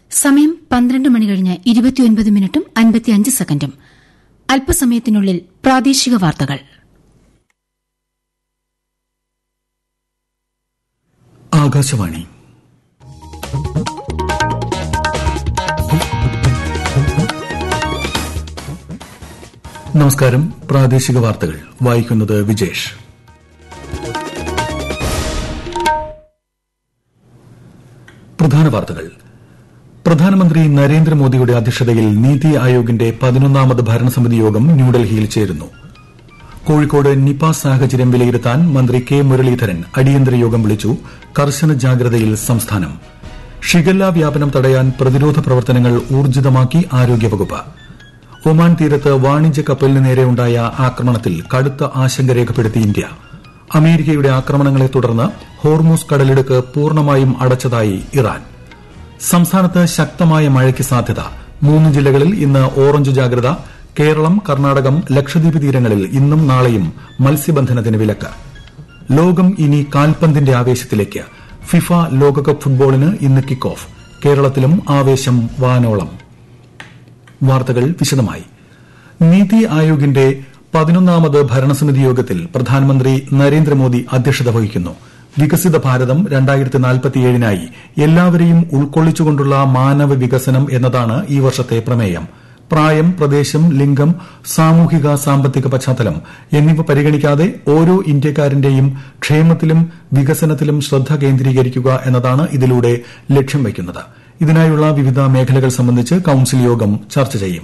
സമയം പന്ത്രണ്ട് മണി കഴിഞ്ഞ് ഇരുപത്തിയൊൻപത് മിനിറ്റും അൻപത്തിയഞ്ച് സെക്കൻഡും അല്പസമയത്തിനുള്ളിൽ പ്രാദേശിക വാർത്തകൾ ആകാശവാണി നമസ്കാരം പ്രാദേശിക വാർത്തകൾ വായിക്കുന്നത് വിജേഷ് പ്രധാന വാർത്തകൾ പ്രധാനമന്ത്രി നരേന്ദ്രമോദിയുടെ അധ്യക്ഷതയിൽ നീതി ആയോഗിന്റെ പതിനൊന്നാമത് ഭരണസമിതി യോഗം ന്യൂഡൽഹിയിൽ ചേരുന്നു കോഴിക്കോട് നിപ സാഹചര്യം വിലയിരുത്താൻ മന്ത്രി കെ മുരളീധരൻ അടിയന്തര യോഗം വിളിച്ചു കർശന ജാഗ്രതയിൽ സംസ്ഥാനം ഷിഗല്ല വ്യാപനം തടയാൻ പ്രതിരോധ പ്രവർത്തനങ്ങൾ ഊർജിതമാക്കി ആരോഗ്യവകുപ്പ് ഒമാൻ തീരത്ത് വാണിജ്യ കപ്പലിന് നേരെയുണ്ടായ ആക്രമണത്തിൽ കടുത്ത ആശങ്ക രേഖപ്പെടുത്തി ഇന്ത്യ അമേരിക്കയുടെ ആക്രമണങ്ങളെ തുടർന്ന് ഹോർമൂസ് കടലിടുക്ക് പൂർണ്ണമായും അടച്ചതായി ഇറാൻ സംസ്ഥാനത്ത് ശക്തമായ മഴയ്ക്ക് സാധ്യത മൂന്ന് ജില്ലകളിൽ ഇന്ന് ഓറഞ്ച് ജാഗ്രത കേരളം കർണാടകം ലക്ഷദ്വീപ് തീരങ്ങളിൽ ഇന്നും നാളെയും മത്സ്യബന്ധനത്തിന് വിലക്ക് ലോകം ഇനി കാൽപന്തിന്റെ ആവേശത്തിലേക്ക് ഫിഫ ലോകകപ്പ് ഫുട്ബോളിന് ഇന്ന് കിക്ക് ഓഫ് കേരളത്തിലും ആവേശം വാനോളം വാർത്തകൾ വിശദമായി നീതി ആയോഗിന്റെ പതിനൊന്നാമത് ഭരണസമിതി യോഗത്തിൽ പ്രധാനമന്ത്രി നരേന്ദ്രമോദി അധ്യക്ഷത വഹിക്കുന്നു വികസിത ഭാരതം രണ്ടായിരത്തി നാൽപ്പത്തിയേഴിനായി എല്ലാവരെയും ഉൾക്കൊള്ളിച്ചുകൊണ്ടുള്ള മാനവ വികസനം എന്നതാണ് ഈ വർഷത്തെ പ്രമേയം പ്രായം പ്രദേശം ലിംഗം സാമൂഹിക സാമ്പത്തിക പശ്ചാത്തലം എന്നിവ പരിഗണിക്കാതെ ഓരോ ഇന്ത്യക്കാരന്റെയും ക്ഷേമത്തിലും വികസനത്തിലും ശ്രദ്ധ കേന്ദ്രീകരിക്കുക എന്നതാണ് ഇതിലൂടെ ലക്ഷ്യം വയ്ക്കുന്നത് ഇതിനായുള്ള വിവിധ മേഖലകൾ സംബന്ധിച്ച് കൌൺസിൽ യോഗം ചർച്ച ചെയ്യും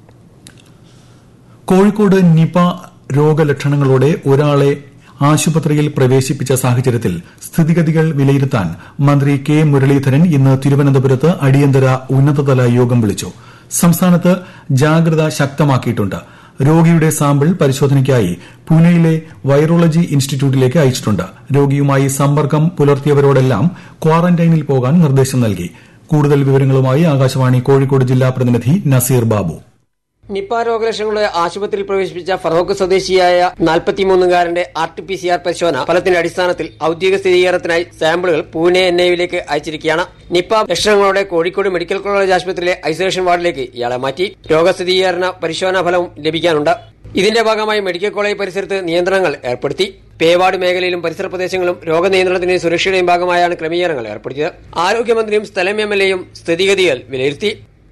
കോഴിക്കോട് നിപ രോഗലക്ഷണങ്ങളോടെ ഒരാളെ ആശുപത്രിയിൽ പ്രവേശിപ്പിച്ച സാഹചര്യത്തിൽ സ്ഥിതിഗതികൾ വിലയിരുത്താൻ മന്ത്രി കെ മുരളീധരൻ ഇന്ന് തിരുവനന്തപുരത്ത് അടിയന്തര ഉന്നതതല യോഗം വിളിച്ചു സംസ്ഥാനത്ത് ജാഗ്രത ശക്തമാക്കിയിട്ടുണ്ട് രോഗിയുടെ സാമ്പിൾ പരിശോധനയ്ക്കായി പൂനെയിലെ വൈറോളജി ഇൻസ്റ്റിറ്റ്യൂട്ടിലേക്ക് അയച്ചിട്ടുണ്ട് രോഗിയുമായി സമ്പർക്കം പുലർത്തിയവരോടെല്ലാം ക്വാറന്റൈനിൽ പോകാൻ നിർദ്ദേശം നൽകി കൂടുതൽ വിവരങ്ങളുമായി ആകാശവാണി കോഴിക്കോട് ജില്ലാ പ്രതിനിധി നസീർ ബാബു നിപ്പ രോഗലക്ഷണങ്ങളെ ആശുപത്രിയിൽ പ്രവേശിപ്പിച്ച ഫറോക്ക് സ്വദേശിയായ നാൽപ്പത്തിമൂന്നുകാരന്റെ R T P C R പരിശോധന ഫലത്തിന്റെ അടിസ്ഥാനത്തിൽ ഔദ്യോഗിക സ്ഥിരീകരണത്തിനായി സാമ്പിളുകൾ പൂനെ എൻ ഐവിലേക്ക് അയച്ചിരിക്കുകയാണ് നിപ്പ ലക്ഷണങ്ങളോടെ കോഴിക്കോട് മെഡിക്കൽ കോളേജ് ആശുപത്രിയിലെ ഐസൊലേഷൻ വാർഡിലേക്ക് ഇയാളെ മാറ്റി രോഗസ്ഥിരീകരണ പരിശോധനാ ഫലവും ലഭിക്കാനുണ്ട് ഇതിന്റെ ഭാഗമായി മെഡിക്കൽ കോളേജ് പരിസരത്ത് നിയന്ത്രണങ്ങൾ ഏർപ്പെടുത്തി പേവാട് മേഖലയിലും പരിസര പ്രദേശങ്ങളും രോഗനിയന്ത്രണത്തിന്റെയും സുരക്ഷയുടെയും ഭാഗമായാണ് ക്രമീകരണങ്ങൾ ഏർപ്പെടുത്തിയത് ആരോഗ്യമന്ത്രിയും സ്ഥലം എം എൽ എയും സ്ഥിതിഗതികൾ വിലയിരുത്തി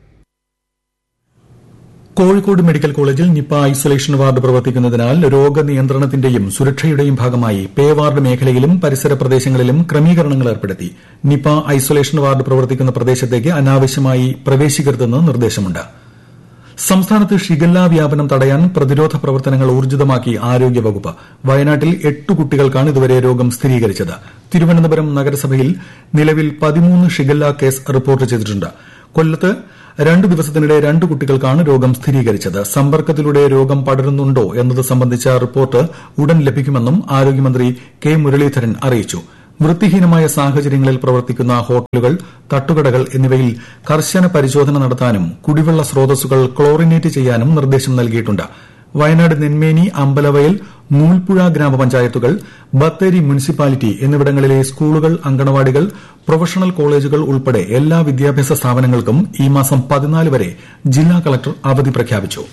കോഴിക്കോട് മെഡിക്കൽ കോളേജിൽ നിപ്പ ഐസൊലേഷൻ വാർഡ് പ്രവർത്തിക്കുന്നതിനാൽ രോഗനിയന്ത്രണത്തിന്റെയും സുരക്ഷയുടെയും ഭാഗമായി പേ വാർഡ് മേഖലയിലും പരിസര പ്രദേശങ്ങളിലും ക്രമീകരണങ്ങൾ ഏർപ്പെടുത്തി നിപ്പ ഐസൊലേഷൻ വാർഡ് പ്രവർത്തിക്കുന്ന പ്രദേശത്തേക്ക് അനാവശ്യമായി പ്രവേശിക്കരുതെന്ന് നിർദ്ദേശമുണ്ട് സംസ്ഥാനത്ത് ഷിഗല്ല വ്യാപനം തടയാൻ പ്രതിരോധ പ്രവർത്തനങ്ങൾ ഊർജിതമാക്കി ആരോഗ്യവകുപ്പ് വയനാട്ടിൽ എട്ട് കുട്ടികൾക്കാണ് ഇതുവരെ രോഗം സ്ഥിരീകരിച്ചത് തിരുവനന്തപുരം നഗരസഭയിൽ നിലവിൽ പതിമൂന്ന് ഷിഗല്ല കേസ് റിപ്പോർട്ട് ചെയ്തിട്ടുണ്ട് കൊല്ലത്ത് രണ്ടു ദിവസത്തിനിടെ രണ്ട് കുട്ടികൾക്കാണ് രോഗം സ്ഥിരീകരിച്ചത് സമ്പർക്കത്തിലൂടെ രോഗം പടരുന്നുണ്ടോ എന്നത് സംബന്ധിച്ച റിപ്പോർട്ട് ഉടൻ ലഭിക്കുമെന്നും ആരോഗ്യമന്ത്രി കെ മുരളീധരൻ അറിയിച്ചു വൃത്തിഹീനമായ സാഹചര്യങ്ങളിൽ പ്രവർത്തിക്കുന്ന ഹോട്ടലുകൾ തട്ടുകടകൾ എന്നിവയിൽ കർശന പരിശോധന നടത്താനും കുടിവെള്ള സ്രോതസ്സുകൾ ക്ലോറിനേറ്റ് ചെയ്യാനും നിർദ്ദേശം നൽകിയിട്ടുണ്ട് വയനാട് നെന്മേനി അമ്പലവയൽ നൂൽപ്പുഴ ഗ്രാമപഞ്ചായത്തുകൾ ബത്തേരി മുനിസിപ്പാലിറ്റി എന്നിവിടങ്ങളിലെ സ്കൂളുകൾ അങ്കണവാടികൾ പ്രൊഫഷണൽ കോളേജുകൾ ഉൾപ്പെടെ എല്ലാ വിദ്യാഭ്യാസ സ്ഥാപനങ്ങൾക്കും ഈ മാസം പതിനാല് വരെ ജില്ലാ കളക്ടർ അവധി പ്രഖ്യാപിച്ചു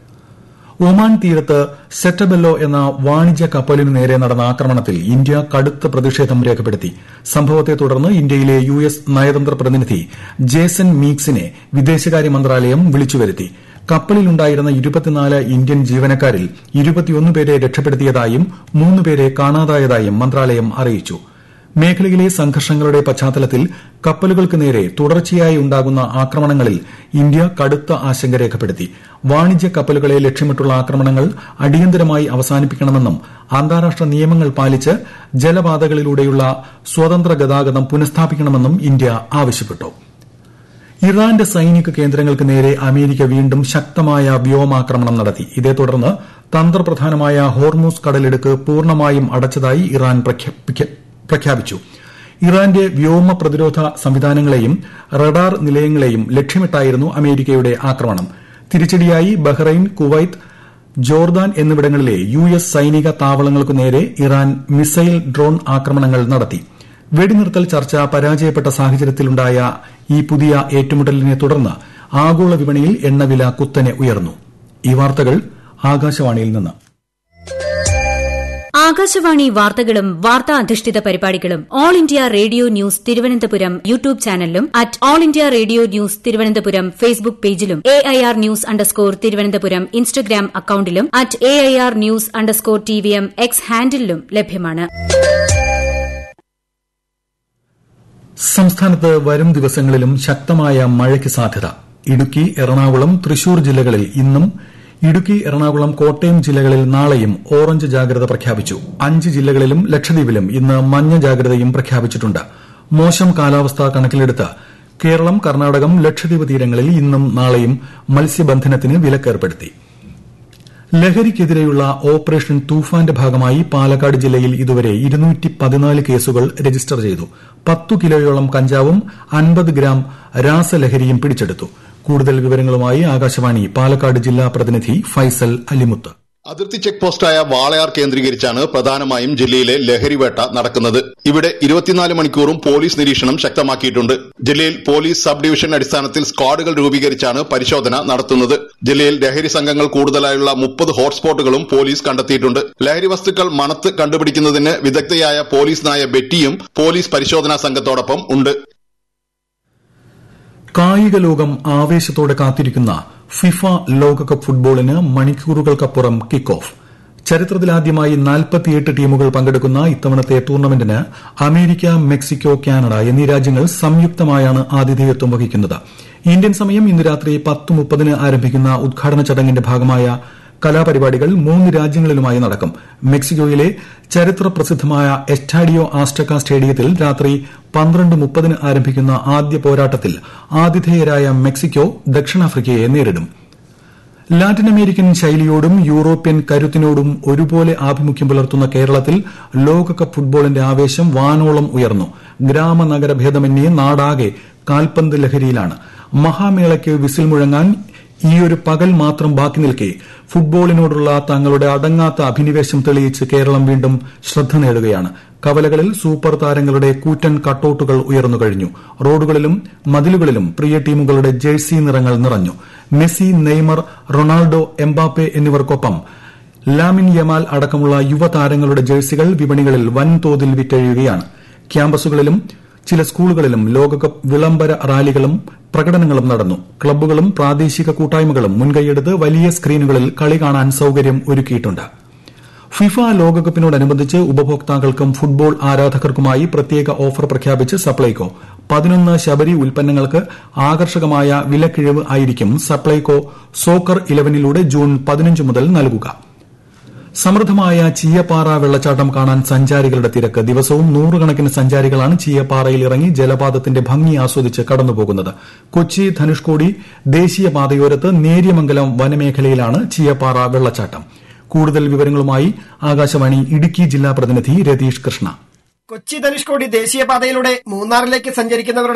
ഒമാൻ തീരത്ത് സെറ്റബെല്ലോ എന്ന വാണിജ്യ കപ്പലിനു നേരെ നടന്ന ആക്രമണത്തിൽ ഇന്ത്യ കടുത്ത പ്രതിഷേധം രേഖപ്പെടുത്തി സംഭവത്തെ തുടർന്ന് ഇന്ത്യയിലെ യു എസ് നയതന്ത്ര പ്രതിനിധി ജേസൺ മീക്സിനെ വിദേശകാര്യ മന്ത്രാലയം വിളിച്ചുവരുത്തി കപ്പലിലുണ്ടായിരുന്ന ഇരുപത്തിനാല് ഇന്ത്യൻ ജീവനക്കാരിൽ ഇരുപത്തിയൊന്ന് പേരെ രക്ഷപ്പെടുത്തിയതായും മൂന്ന് പേരെ കാണാതായതായും മന്ത്രാലയം അറിയിച്ചു മേഖലയിലെ സംഘർഷങ്ങളുടെ പശ്ചാത്തലത്തിൽ കപ്പലുകൾക്ക് നേരെ തുടർച്ചയായി ഉണ്ടാകുന്ന ആക്രമണങ്ങളിൽ ഇന്ത്യ കടുത്ത ആശങ്ക രേഖപ്പെടുത്തി വാണിജ്യ കപ്പലുകളെ ലക്ഷ്യമിട്ടുള്ള ആക്രമണങ്ങൾ അടിയന്തരമായി അവസാനിപ്പിക്കണമെന്നും അന്താരാഷ്ട്ര നിയമങ്ങൾ പാലിച്ച് ജലപാതകളിലൂടെയുള്ള സ്വതന്ത്ര ഗതാഗതം പുനഃസ്ഥാപിക്കണമെന്നും ഇന്ത്യ ആവശ്യപ്പെട്ടു ഇറാന്റെ സൈനിക കേന്ദ്രങ്ങൾക്ക് നേരെ അമേരിക്ക വീണ്ടും ശക്തമായ വ്യോമാക്രമണം നടത്തി ഇതേ തുടർന്ന് തന്ത്രപ്രധാനമായ ഹോർമൂസ് കടലിടുക്ക് പൂർണ്ണമായും അടച്ചതായി ഇറാൻ പ്രഖ്യാപിച്ചു ഇറാന്റെ വ്യോമ പ്രതിരോധ സംവിധാനങ്ങളെയും റഡാർ നിലയങ്ങളെയും ലക്ഷ്യമിട്ടായിരുന്നു അമേരിക്കയുടെ ആക്രമണം തിരിച്ചടിയായി ബഹ്റൈൻ കുവൈത്ത് ജോർദാൻ എന്നിവിടങ്ങളിലെ യു എസ് സൈനിക താവളങ്ങൾക്കു നേരെ ഇറാൻ മിസൈൽ ഡ്രോൺ ആക്രമണങ്ങൾ നടത്തി വെടിനിർത്തൽ ചർച്ച പരാജയപ്പെട്ട സാഹചര്യത്തിലുണ്ടായ ഈ പുതിയ ഏറ്റുമുട്ടലിനെ തുടർന്ന് ആഗോള വിപണിയിൽ എണ്ണവില കുത്തനെ ഉയർന്നു ഈ വാർത്തകൾ ആകാശവാണിയിൽ നിന്ന് ആകാശവാണി വാർത്തകളും വാർത്താ അധിഷ്ഠിത പരിപാടികളും All India Radio News Thiruvananthapuram YouTube ചാനലിലും at All India Radio News Thiruvananthapuram Facebook പേജിലും A I R news underscore Thiruvananthapuram Instagram അക്കൌണ്ടിലും at A I R news underscore T V M X ഹാൻഡിലും ലഭ്യമാണ് സംസ്ഥാനത്ത് വരും ദിവസങ്ങളിലും ശക്തമായ മഴയ്ക്ക് സാധ്യത ഇടുക്കി എറണാകുളം തൃശൂർ ജില്ലകളിൽ ഇന്നും ഇടുക്കി എറണാകുളം കോട്ടയം ജില്ലകളിൽ നാളെയും ഓറഞ്ച് ജാഗ്രത പ്രഖ്യാപിച്ചു അഞ്ച് ജില്ലകളിലും ലക്ഷദ്വീപിലും ഇന്ന് മഞ്ഞ ജാഗ്രതയും പ്രഖ്യാപിച്ചിട്ടുണ്ട് മോശം കാലാവസ്ഥ കണക്കിലെടുത്ത് കേരളം കർണാടകം ലക്ഷദ്വീപ് തീരങ്ങളിൽ ഇന്നും നാളെയും മത്സ്യബന്ധനത്തിന് വിലക്കേർപ്പെടുത്തി ലഹരിക്കെതിരെയുള്ള ഓപ്പറേഷൻ തൂഫാന്റെ ഭാഗമായി പാലക്കാട് ജില്ലയിൽ ഇതുവരെ കേസുകൾ രജിസ്റ്റർ ചെയ്തു പത്തു കിലോയോളം കഞ്ചാവും അൻപത് ഗ്രാം രാസലഹരിയും പിടിച്ചെടുത്തു കൂടുതൽ വിവരങ്ങളുമായി ആകാശവാണി പാലക്കാട് ജില്ലാ പ്രതിനിധി ഫൈസൽ അലിമുത്ത് അതിർത്തി ചെക്ക് പോസ്റ്റായ വാളയാർ കേന്ദ്രീകരിച്ചാണ് പ്രധാനമായും ജില്ലയിലെ ലഹരിവേട്ട നടക്കുന്നത് ഇവിടെ ഇരുപത്തിനാല് മണിക്കൂറും പോലീസ് നിരീക്ഷണം ശക്തമാക്കിയിട്ടുണ്ട് ജില്ലയിൽ പോലീസ് സബ് ഡിവിഷൻ അടിസ്ഥാനത്തിൽ സ്ക്വാഡുകൾ രൂപീകരിച്ചാണ് പരിശോധന നടത്തുന്നത് ജില്ലയിൽ ലഹരി സംഘങ്ങൾ കൂടുതലായുള്ള മുപ്പത് ഹോട്ട്സ്പോട്ടുകളും പോലീസ് കണ്ടെത്തിയിട്ടുണ്ട് ലഹരി വസ്തുക്കൾ മണത്ത് കണ്ടുപിടിക്കുന്നതിന് വിദഗ്ധയായ പോലീസ് നായ ബെറ്റിയും പോലീസ് പരിശോധനാ സംഘത്തോടൊപ്പം ഉണ്ട് കായിക ലോകം ആവേശത്തോടെ കാത്തിരിക്കുന്ന ഫിഫ ലോകകപ്പ് ഫുട്ബോളിന് മണിക്കൂറുകൾക്കപ്പുറം കിക്ക് ഓഫ് ചരിത്രത്തിലാദ്യമായി നാൽപ്പത്തിയെട്ട് ടീമുകൾ പങ്കെടുക്കുന്ന ഇത്തവണത്തെ ടൂർണമെന്റിന് അമേരിക്ക മെക്സിക്കോ കാനഡ എന്നീ രാജ്യങ്ങൾ സംയുക്തമായാണ് ആതിഥേയത്വം വഹിക്കുന്നത് ഇന്ത്യൻ സമയം ഇന്ന് രാത്രി പത്ത് മുപ്പതിന് ആരംഭിക്കുന്ന ഉദ്ഘാടന ചടങ്ങിന്റെ ഭാഗമായ കലാപരിപാടികൾ മൂന്ന് രാജ്യങ്ങളിലുമായി നടക്കും മെക്സിക്കോയിലെ ചരിത്ര പ്രസിദ്ധമായ എസ്റ്റാഡിയോ ആസ്റ്റക്ക സ്റ്റേഡിയത്തിൽ രാത്രി പന്ത്രണ്ട് മുപ്പതിന് ആരംഭിക്കുന്ന ആദ്യ പോരാട്ടത്തിൽ ആതിഥേയരായ മെക്സിക്കോ ദക്ഷിണാഫ്രിക്കയെ നേരിടും ലാറ്റിൻ അമേരിക്കൻ ശൈലിയോടും യൂറോപ്യൻ കരുത്തിനോടും ഒരുപോലെ ആഭിമുഖ്യം പുലർത്തുന്ന കേരളത്തിൽ ലോകകപ്പ് ഫുട്ബോളിന്റെ ആവേശം വാനോളം ഉയർന്നു ഗ്രാമ നഗര ഭേദമന്യേ നാടാകെ കാൽപന്ത് ലഹരിയിലാണ് മഹാമേളയ്ക്ക് വിസിൽ മുഴങ്ങാൻ ഈയൊരു പകൽ മാത്രം ബാക്കി നിൽക്കെ ഫുട്ബോളിനോടുള്ള തങ്ങളുടെ അടങ്ങാത്ത അഭിനിവേശം തെളിയിച്ച് കേരളം വീണ്ടും ശ്രദ്ധ നേടുകയാണ് കവലകളിൽ സൂപ്പർ താരങ്ങളുടെ കൂറ്റൻ കട്ടൌട്ടുകൾ ഉയർന്നു കഴിഞ്ഞു റോഡുകളിലും മതിലുകളിലും പ്രിയ ടീമുകളുടെ ജേഴ്സി നിറങ്ങൾ നിറഞ്ഞു മെസ്സി നെയ്മർ റൊണാൾഡോ എംബാപ്പെ എന്നിവർക്കൊപ്പം ലാമിൻ യമാൽ അടക്കമുള്ള യുവതാരങ്ങളുടെ ജേഴ്സികൾ വിപണികളിൽ വൻതോതിൽ വിറ്റഴിയുകയാണ് ക്യാമ്പസുകളിലും ചില സ്കൂളുകളിലും ലോകകപ്പ് വിളംബര റാലികളും പ്രകടനങ്ങളും നടന്നു ക്ലബ്ബുകളും പ്രാദേശിക കൂട്ടായ്മകളും മുൻകൈയെടുത്ത് വലിയ സ്ക്രീനുകളിൽ കളി കാണാൻ സൌകര്യം ഒരുക്കിയിട്ടുണ്ട് ഫിഫ ലോകകപ്പിനോടനുബന്ധിച്ച് ഉപഭോക്താക്കൾക്കും ഫുട്ബോൾ ആരാധകർക്കുമായി പ്രത്യേക ഓഫർ പ്രഖ്യാപിച്ച് സപ്ലൈകോ പതിനൊന്ന് ശബരി ഉൽപ്പന്നങ്ങൾക്ക് ആകർഷകമായ വിലക്കിഴിവ് ആയിരിക്കും സപ്ലൈകോ സോക്കർ ഇലവനിലൂടെ ജൂൺ പതിനഞ്ച് മുതൽ നൽകുക സമൃദ്ധമായ ചീയപ്പാറ വെള്ളച്ചാട്ടം കാണാൻ സഞ്ചാരികളുടെ തിരക്ക് ദിവസവും നൂറുകണക്കിന് സഞ്ചാരികളാണ് ചീയപ്പാറയിൽ ഇറങ്ങി ജലപാതത്തിന്റെ ഭംഗി ആസ്വദിച്ച് കടന്നുപോകുന്നത് കൊച്ചി ധനുഷ്കോടി ദേശീയപാതയോരത്ത് നേര്യമംഗലം വനമേഖലയിലാണ് ചീയപ്പാറ വെള്ളച്ചാട്ടം കൂടുതൽ വിവരങ്ങളുമായി ആകാശവാണി ഇടുക്കി ജില്ലാ പ്രതിനിധി രതീഷ് കൃഷ്ണ കൊച്ചി ധനുഷ്കോടി ദേശീയപാതയിലൂടെ മൂന്നാറിലേക്ക് സഞ്ചരിക്കുന്നവരുടെ